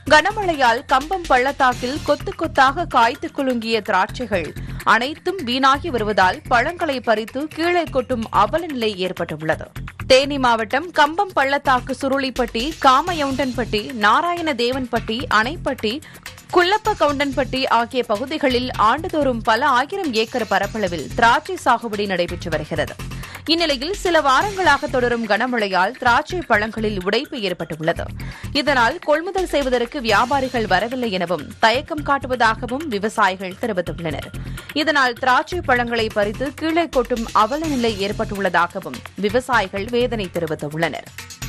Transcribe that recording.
கனமழையால் கம்பம் பள்ளத்தாக்கில் கொத்து கொத்தாக காய்த்து குலுங்கிய திராட்சைகள் அனைத்தும் வீணாகி வருவதால் பழங்களை பறித்து கீழே கொட்டும் அவல நிலை ஏற்பட்டுள்ளது தேனி மாவட்டம் கம்பம் பள்ளத்தாக்கு சுருளிப்பட்டி காமயவுண்டன்பட்டி நாராயண தேவன்பட்டி அணைப்பட்டி குள்ளப்ப கவுண்டன்பட்டி ஆகிய பகுதிகளில் ஆண்டுதோறும் பல ஆயிரம் ஏக்கர் பரப்பளவில் திராட்சை சாகுபடி நடைபெற்று வருகிறது இந்நிலையில் சில வாரங்களாக தொடரும் கனமழையால் திராட்சை பழங்களில் உடைப்பு ஏற்பட்டுள்ளது இதனால் கொள்முதல் செய்வதற்கு வியாபாரிகள் வரவில்லை எனவும் தயக்கம் காட்டுவதாகவும் விவசாயிகள் தெரிவித்துள்ளனர் இதனால் திராட்சை பழங்களை பறித்து கீழே கொட்டும் அவல நிலை ஏற்பட்டுள்ளதாகவும் விவசாயிகள் வேதனை தெரிவித்துள்ளனர்